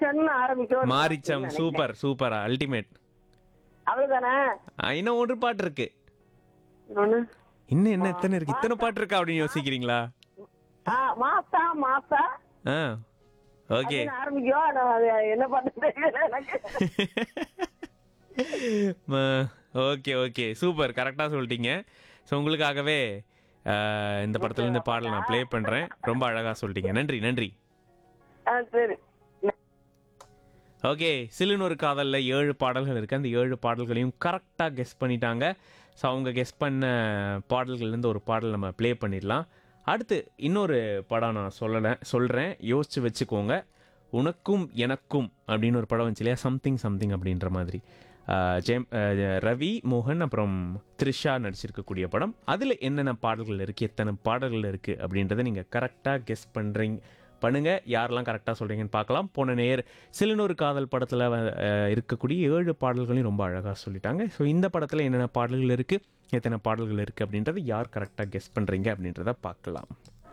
மாரிச்சன் ஆரம்பிக்கும் மாரிச்சம் super super ultimate அவ்வளவுதானே இன்னும் ஒன்று பாட்டு இருக்கு இன்னொன்னு இன்னும் என்ன எத்தனை இருக்கு இத்தனை பாட்டு இருக்கா அப்படின்னு யோசிக்கிறீங்களா ஆ மாசா மாசா ஆ ஓகே அப்படின்னு ஆரம்பிக்கும் ஆனா அது என்ன பண்றது எனக்கு ஓகே ஓகே சூப்பர் கரெக்டாக சொல்லிட்டீங்க ஸோ உங்களுக்காகவே அஹ், இந்த படத்துலேருந்து பாடல் நான் ப்ளே பண்ணுறேன் ரொம்ப அழகாக சொல்லிட்டீங்க நன்றி நன்றி ஆ சரி ஓகே சிலுனொரு காதலில் ஏழு பாடல்கள் இருக்குது அந்த ஏழு பாடல்களையும் கரெக்டாக கெஸ் பண்ணிட்டாங்க ஸோ அவங்க கெஸ் பண்ண பாடல்கள்லேருந்து ஒரு பாடல் நம்ம ப்ளே பண்ணிடலாம் அடுத்து இன்னொரு படம் நான் சொல்லலை சொல்கிறேன் யோசித்து வச்சுக்கோங்க உனக்கும் எனக்கும் அப்படின்னு ஒரு படம் வந்துச்சு இல்லையா சம்திங் சம்திங் அப்படின்ற மாதிரி ஆஹ் ஜெயம் ஆஹ் ரவி மோகன் அப்புறம் த்ரிஷா நடிச்சிருக்கக்கூடிய படம் அதில் என்னென்ன பாடல்கள் இருக்குது எத்தனை பாடல்கள் இருக்குது அப்படின்றத நீங்கள் கரெக்டாக கெஸ் பண்ணுறீங்க பண்ணுங்க யாரெல்லாம் கரெக்டாக சொல்கிறீங்கன்னு பார்க்கலாம் போன நேர் சிலனொரு காதல் படத்தில் இருக்கக்கூடிய ஏழு பாடல்களையும் ரொம்ப அழகாக சொல்லிட்டாங்க ஸோ இந்த படத்தில் என்னென்ன பாடல்கள் இருக்குது எத்தனை பாடல்கள் இருக்குது அப்படின்றத யார் கரெக்டாக கெஸ் பண்ணுறீங்க அப்படின்றத பார்க்கலாம்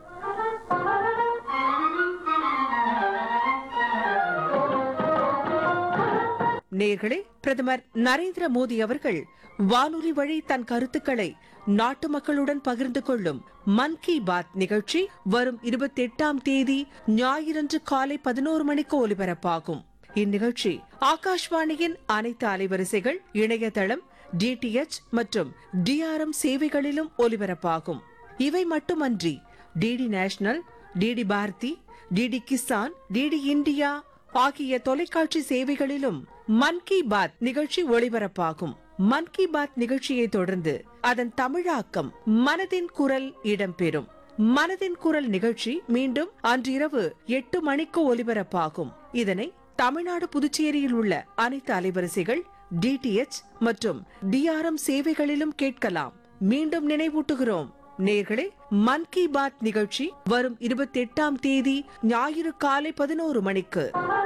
நேர்களே பிரதமர் நரேந்திர மோடி அவர்கள் வானொலி வழி தன் கருத்துக்களை நாட்டு மக்களுடன் பகிர்ந்து கொள்ளும் மன் கி பாத் நிகழ்ச்சி வரும் இருபத்தி எட்டாம் தேதி ஞாயிறன்று காலை பதினோரு மணிக்கு ஒலிபரப்பாகும் இந்நிகழ்ச்சி ஆகாஷ்வாணியின் அனைத்து அலைவரிசைகள் இணையதளம் டிடிஎச் மற்றும் டிஆர்எம் சேவைகளிலும் ஒலிபரப்பாகும் இவை மட்டுமன்றி DD national DD Bharati DD Kisan DD India ஆகிய தொலைக்காட்சி சேவைகளிலும் மன் கி பாத் நிகழ்ச்சி ஒளிபரப்பாகும் மன் கி பாத் நிகழ்ச்சியை தொடர்ந்து அதன் தமிழாக்கம் மனதின் குரல் இடம்பெறும் மனதின் குரல் நிகழ்ச்சி மீண்டும் அன்றிரவு எட்டு மணிக்கு ஒலிபரப்பாகும் இதனை தமிழ்நாடு புதுச்சேரியில் உள்ள அனைத்து அலைவரிசைகள் டிடிஎச் மற்றும் டிஆர்எம் சேவைகளிலும் கேட்கலாம் மீண்டும் நினைவூட்டுகிறோம் நேர்களே மன் கி பாத் நிகழ்ச்சி வரும் இருபத்தி எட்டாம் தேதி ஞாயிறு காலை பதினோரு மணிக்கு